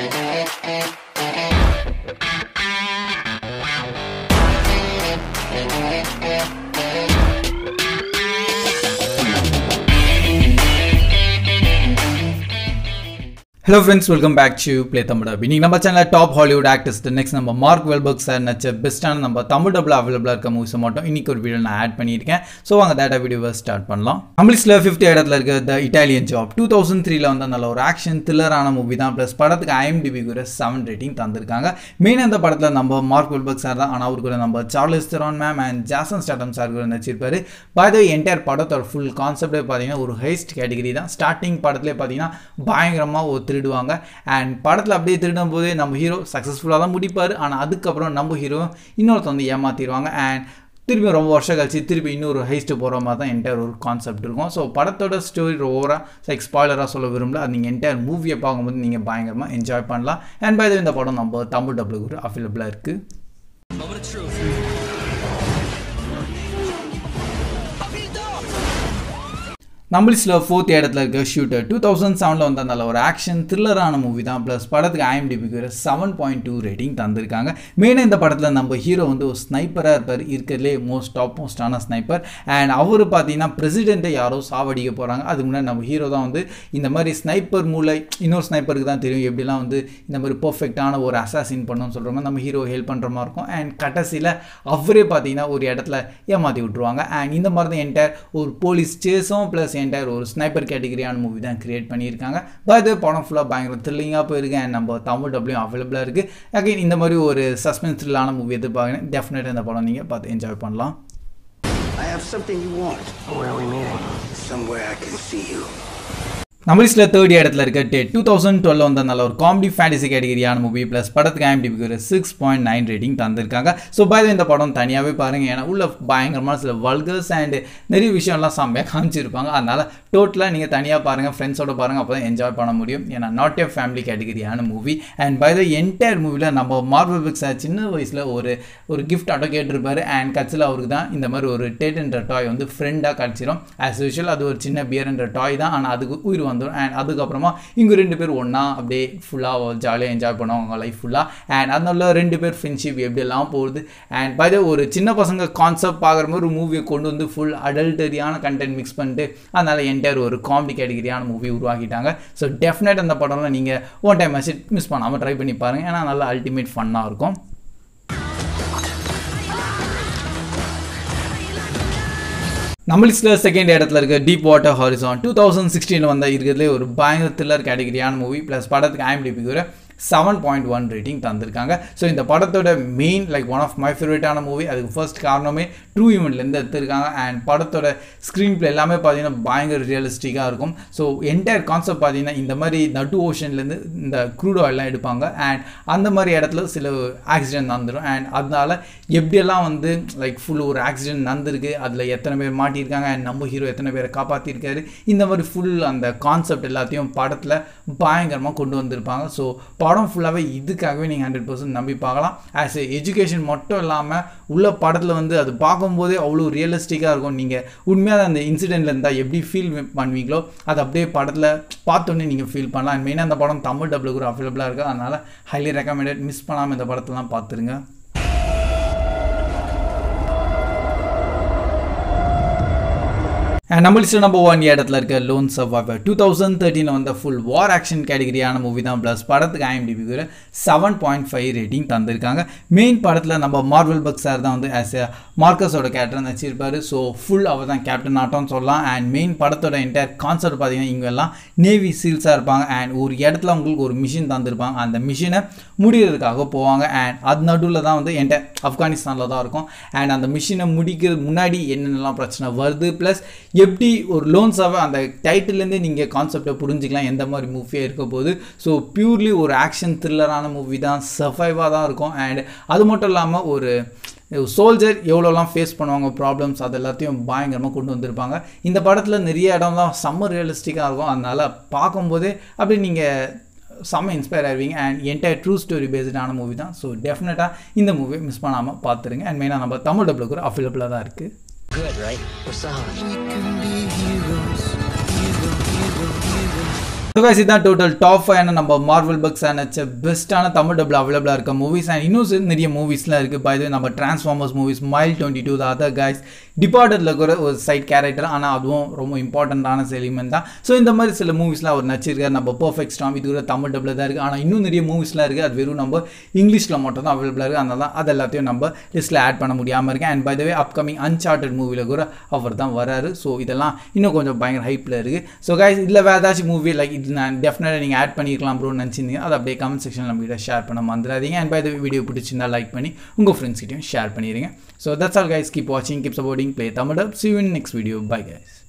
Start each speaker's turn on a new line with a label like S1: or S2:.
S1: Hello friends welcome back to play Tamil dub இன்னைக்கு நம்ம channel top Hollywood actors next நம்ம Mark Wahlberg sir நச்ச பெஸ்ட்டான நம்ம தமிழ் டபுள் அவைலபிளாக இருக்க மூவிஸை மட்டும் இன்னைக்கு ஒரு வீடியோ நான் ஆட் பண்ணியிருக்கேன் ஸோ வாங்க டேட்டா வீடியோவை ஸ்டார்ட் பண்ணலாம் அம்பிளிஸில் ஃபிஃப்த் இடத்துல இருக்க the Italian job two thousand த்ரீல வந்து நல்ல ஒரு ஆக்ஷன் த்ரில்லரான மூவி தான் ப்ளஸ் படத்துக்கு ஐஎம்டிபி கூட செவன் ரேட்டிங் தந்திருக்காங்க மெயின் அந்த படத்தில் நம்ம மார்க் வெல்பர்க் சார் தான் ஆனால் அவர் கூட நம்ம Charlize Theron ma'am and Jason Statham sir கூட நடிச்சிருப்பாரு பை த என்டையர் படத்தோட ஃபுல் கான்செப்டே பார்த்தீங்கன்னா ஒரு ஹைஸ்ட் கேட்டகரி தான் ஸ்டார்டிங் படத்துலேயே பார்த்தீங்கன்னா பயங்கரமாக ஒரு திருடுவாங்க அண்ட் படத்தில் அப்படியே திருடும் போதே நம்ம ஹீரோ சக்ஸஸ்ஃபுல்லாக தான் முடிப்பார் ஆனால் அதுக்கப்புறம் நம்ம ஹீரோ இன்னொருத்த வந்து ஏமாற்றிடுவாங்க அண்ட் திருப்பி ரொம்ப வருஷம் கழிச்சு திருப்பி இன்னொரு ஹைஸ்ட்டு போகிற மாதிரி தான் என்டையர் ஒரு கான்செப்ட் இருக்கும் ஸோ படத்தோட ஸ்டோரி ஓவராக லைக் ஸ்பாய்லராக சொல்ல விரும்பல அது நீங்கள் என்டையர் மூவியை பார்க்கும்போது நீங்கள் பயங்கரமாக என்ஜாய் பண்ணலாம் அண்ட் பை இந்த படம் நம்ம தமிழ் டபுள் ஒரு அவைலபிளாக இருக்குது
S2: Moment of truth.
S1: நம்மளிஸில் ஃபோர்த் இடத்துல இருக்க ஷூட்டர் டூ தௌசண்ட் செவனில் வந்த நல்ல ஒரு ஆக்ஷன் த்ரில்லரான மூவி தான் ப்ளஸ் படத்துக்கு ஐஎம்டிபிக்கு ஒரு செவன் பாயிண்ட் டூ ரேட்டிங் தந்திருக்காங்க மெயினாக இந்த படத்தில் நம்ம ஹீரோ வந்து ஒரு ஸ்னைப்பராக இருப்பார் இருக்கிறதுலே மோஸ்ட் டாப் மோஸ்டான ஸ்னைப்பர் அண்ட் அவர் பார்த்தீங்கன்னா பிரசிடெண்ட்டை யாரோ சாவடிக்க போகிறாங்க அதுக்கு முன்னாடி நம்ம ஹீரோ தான் வந்து இந்த மாதிரி ஸ்னைப்பர் மூளை இன்னொரு ஸ்னைப்பருக்கு தான் தெரியும் எப்படிலாம் வந்து இந்த மாதிரி பர்ஃபெக்டான ஒரு அசாசின் பண்ணணும்னு சொல்கிற மாதிரி நம்ம ஹீரோ ஹெல்ப் பண்ணுற மாதிரி இருக்கும் அண்ட் கடைசியில் அவரே பார்த்தீங்கன்னா ஒரு இடத்துல ஏமாற்றி விட்ருவாங்க அண்ட் இந்த மாதிரி தான் என்டையர் ஒரு போலீஸ் சேஸும் ப்ளஸ் என்டையர் ஒரு ஸ்னைப்பர் கேட்டகரியான மூவி தான் கிரியேட் பண்ணியிருக்காங்க பட் படம் ஃபுல்லாக பயங்கர த்ரில்லிங்காக போயிருக்கு அண்ட் நம்ம தமிழ் டப்ளையும் அவைலபிளாக இருக்குது அகைன் இந்த மாதிரி ஒரு சஸ்பென்ஸ் த்ரில்லான மூவி எதிர்பார்க்குறேன் டெஃபினட்டாக இந்த படம் நீங்கள் பார்த்து என்ஜாய் பண்ணலாம்
S3: I have something you want.
S2: Where are we meeting?
S3: Somewhere I can see you.
S1: நம்ம லிஸ்ட்டில் தேர்ட் இடத்துல இருக்க டே டூ தௌசண்ட் டுவெல் வந்த நல்ல ஒரு காமெடி ஃபேண்டசி கேட்டகரியான மூவி ப்ளஸ் படத்துக்கு ஐஎம்டிபிக்கு ஒரு சிக்ஸ் பாயிண்ட் நைன் ரேட்டிங் தந்திருக்காங்க ஸோ பை இந்த படம் தனியாகவே பாருங்கள் ஏன்னா உள்ள பயங்கரமான சில வல்கர்ஸ் அண்ட் நிறைய விஷயம்லாம் செம்மையாக காமிச்சிருப்பாங்க அதனால் டோட்டலாக நீங்கள் தனியாக பாருங்கள் ஃப்ரெண்ட்ஸோட பாருங்கள் அப்போ தான் என்ஜாய் பண்ண முடியும் ஏன்னா நாட் ஏ ஃபேமிலி கேட்டகரியான movie and by the entire மூவியில் நம்ம மார்வல் பிக்ஸ் சின்ன வயசில் ஒரு ஒரு கிஃப்ட் ஆட்டோ கேட்டிருப்பாரு அண்ட் கட்சியில் அவருக்கு தான் இந்த மாதிரி ஒரு டேட்ன்ற டாய் வந்து ஃப்ரெண்டாக கிடச்சிரும் ஆஸ் யூஷுவல் அது ஒரு சின்ன பியர்ன்ற டாய் தான் ஆனால் அதுக்கு உயிர் வந்துடும் அண்ட் அதுக்கப்புறமா இங்கே ரெண்டு பேர் ஒன்றா அப்படியே ஃபுல்லாக ஜாலியாக என்ஜாய் பண்ணுவாங்க லைஃப் ஃபுல்லாக அண்ட் அதனால ரெண்டு பேர் ஃப்ரெண்ட்ஷிப் எப்படியெல்லாம் போகுது அண்ட் பை ஒரு சின்ன பசங்க கான்செப்ட் பார்க்குற மாதிரி ஒரு மூவியை கொண்டு வந்து ஃபுல் அடல்டரியான கண்டென்ட் மிக்ஸ் பண்ணிட்டு அதனால் என்டையர் ஒரு காமெடி கேட்டகரியான மூவி உருவாக்கிட்டாங்க ஸோ டெஃபினட் அந்த படம்லாம் நீங்கள் ஒன் டைம் மிஸ் பண்ணாமல் ட்ரை பண்ணி பாருங்கள் ஏன்னா நல்லா அல்டிமேட் ஃபன்னாக இருக்கும் நம்ம லிஸ்ட்டில் செகண்ட் இடத்துல இருக்க deep water horizon two thousand சிக்ஸ்டீனில் வந்த இருக்கிறதுலே ஒரு பயங்கர த்ரில்லர் கேட்டகரியான மூவி ப்ளஸ் படத்துக்கு ஐஎம்டிபிக்கு ஒரு செவன் பாயிண்ட் ஒன் ரேட்டிங் தந்திருக்காங்க ஸோ இந்த படத்தோட main like one of my ஃபேவரட்டான மூவி அதுக்கு ஃபர்ஸ்ட் காரணமே ட்ரூ ஈவெண்ட்லேருந்து எடுத்திருக்காங்க அண்ட் படத்தோட ஸ்க்ரீன் பிளே எல்லாமே பார்த்தீங்கன்னா பயங்கர ரியலிஸ்டிக்காக இருக்கும் ஸோ என்டையர் கான்செப்ட் பார்த்தீங்கன்னா இந்த மாதிரி நடு ஓஷன்லேருந்து இந்த க்ரூட் ஆயிலெலாம் எடுப்பாங்க அண்ட் அந்த மாதிரி இடத்துல சில ஆக்சிடென்ட் நடந்துடும் அண்ட் அதனால எப்படியெல்லாம் வந்து லைக் ஃபுல் ஒரு ஆக்சிடென்ட் நடந்திருக்கு அதில் எத்தனை பேர் மாட்டியிருக்காங்க அண்ட் நம்ம ஹீரோ எத்தனை பேரை காப்பாற்றிருக்காரு இந்த மாதிரி ஃபுல் அந்த கான்செப்ட் எல்லாத்தையும் படத்தில் பயங்கரமாக கொண்டு வந்திருப்பாங்க ஸோ படம் ஃபுல்லாகவே இதுக்காகவே நீங்கள் ஹண்ட்ரட் பர்சன்ட் நம்பி பார்க்கலாம் ஆஸ் எ எஜுகேஷன் மட்டும் இல்லாமல் உள்ள படத்தில் வந்து அது பார்க்கும்போதே அவ்வளோ ரியலிஸ்டிக்காக இருக்கும் நீங்கள் உண்மையாக அந்த இன்சிடெண்ட்டில் இருந்தால் எப்படி ஃபீல் பண்ணுவீங்களோ அது அப்படியே படத்தில் பார்த்தோன்னே நீங்கள் ஃபீல் பண்ணலாம் அண்ட் மெயினாக அந்த படம் தமிழ் டபுள் கூட அவைலபிளாக இருக்குது அதனால் ஹைலி ரெக்கமெண்டட் மிஸ் பண்ணாமல் இந்த படத்தெல்லாம் பார்த்துருங்க நம்ம லிஸ்ட்டில் நம்பர் ஒன் இடத்துல இருக்க லோன் சர்வைவர் டூ தௌசண்ட் தேர்ட்டினில் வந்த ஃபுல் வார் ஆக்ஷன் கேட்டகரியான மூவி தான் ப்ளஸ் படத்துக்கு ஐஎம்டிபிக்கு ஒரு செவன் பாயிண்ட் ஃபைவ் ரேட்டிங் தந்திருக்காங்க மெயின் படத்தில் நம்ம மார்வல் பக் சார் தான் வந்து ஆஸ் எ மார்க்கஸோட கேரக்டர் நடிச்சிருப்பாரு ஸோ ஃபுல் அவர் தான் கேப்டன் ஆட்டோன்னு சொல்லலாம் அண்ட் மெயின் படத்தோட என்டையர் கான்செப்ட் பார்த்தீங்கன்னா இங்கே எல்லாம் நேவி சீல்ஸாக இருப்பாங்க அண்ட் ஒரு இடத்துல உங்களுக்கு ஒரு மிஷின் தந்திருப்பாங்க அந்த மிஷினை முடிகிறதுக்காக போவாங்க அண்ட் அது நடுவில் தான் வந்து என்டையர் ஆப்கானிஸ்தானில் தான் இருக்கும் அண்ட் அந்த மிஷினை முடிக்கிறது முன்னாடி என்னென்னலாம் பிரச்சனை வருது ப்ளஸ் எப்படி ஒரு லோன்ஸாகவே அந்த டைட்டிலேருந்தே நீங்கள் கான்செப்டை புரிஞ்சிக்கலாம் எந்த மாதிரி மூவியாக இருக்க போகுது ஸோ பியூர்லி ஒரு ஆக்ஷன் த்ரில்லரான மூவி தான் சர்ஃபைவாக தான் இருக்கும் அண்ட் அது மட்டும் இல்லாமல் ஒரு சோல்ஜர் எவ்வளோலாம் ஃபேஸ் பண்ணுவாங்க ப்ராப்ளம்ஸ் அது எல்லாத்தையும் பயங்கரமாக கொண்டு வந்திருப்பாங்க இந்த படத்தில் நிறைய இடம்லாம் செம்ம ரியலிஸ்டிக்காக இருக்கும் அதனால் பார்க்கும்போதே அப்படி நீங்கள் செம்ம இன்ஸ்பயர் ஆயிருவீங்க அண்ட் என்டையர் ட்ரூ ஸ்டோரி பேஸ்டான மூவி தான் ஸோ டெஃபினட்டாக இந்த மூவியை மிஸ் பண்ணாமல் பார்த்துருங்க அண்ட் மெயினாக நம்ம தமிழ் டபுள் கூட அவைலபிளாக தான் இருக்குது
S2: Good, right? We're solid.
S4: We can be heroes, hero, hero, hero.
S1: So guys இதுதான் டோட்டல் டாப் ஃபைவ் நம்ம மார்வல் பக்ஸ் நினச்ச பெஸ்ட்டான தமிழ் டபுள் அவைலபிளாக இருக்க மூவிஸ் அண்ட் இன்னும் சில நிறைய மூவிஸ்லாம் இருக்குது பை நம்ம Transformers movies mile twenty two other guys டிபார்ட்டடில் இருக்கிற ஒரு சைட் கேரக்டர் ஆனால் அதுவும் ரொம்ப இம்பார்ட்டண்ட்டான எலிமெண்ட் தான் ஸோ இந்த மாதிரி சில மூவிஸ்லாம் அவர் நடிச்சிருக்காரு நம்ம பர்ஃபெக்ட் ஸ்டாம் இது கூட தமிழ் டபுள் தான் இருக்குது ஆனால் இன்னும் நிறைய மூவிஸ்லாம் இருக்குது அது வெறும் நம்ம இங்கிலீஷில் மட்டும் தான் அவைலபிளாக இருக்குது அதனால தான் அது எல்லாத்தையும் நம்ம லிஸ்ட்டில் ஆட் பண்ண முடியாமல் இருக்கேன் and by the way upcoming Uncharted மூவியில் கூட அவர் தான் வராரு ஸோ இதெல்லாம் இன்னும் கொஞ்சம் பயங்கர ஹைப்பில் இருக்குது ஸோ கைஸ் இதில் வேறு ஏதாச்சும் மூவி லைக் இது நான் டெஃபினட்டாக நீங்கள் ஆட் பண்ணியிருக்கலாம் ப்ரோ நினச்சிருந்தீங்க அதை அப்படியே கமெண்ட் செக்ஷனில் நம்ம கிட்ட ஷேர் பண்ண மறந்துடாதீங்க அண்ட் பை த வீடியோ பிடிச்சிருந்தா லைக் பண்ணி உங்கள் ஃப்ரெண்ட்ஸ்கிட்டையும் ஷேர் பண்ணிடுங்க so that's all guys keep வாட்சிங் keep supporting play Tamil see you in next video bye guys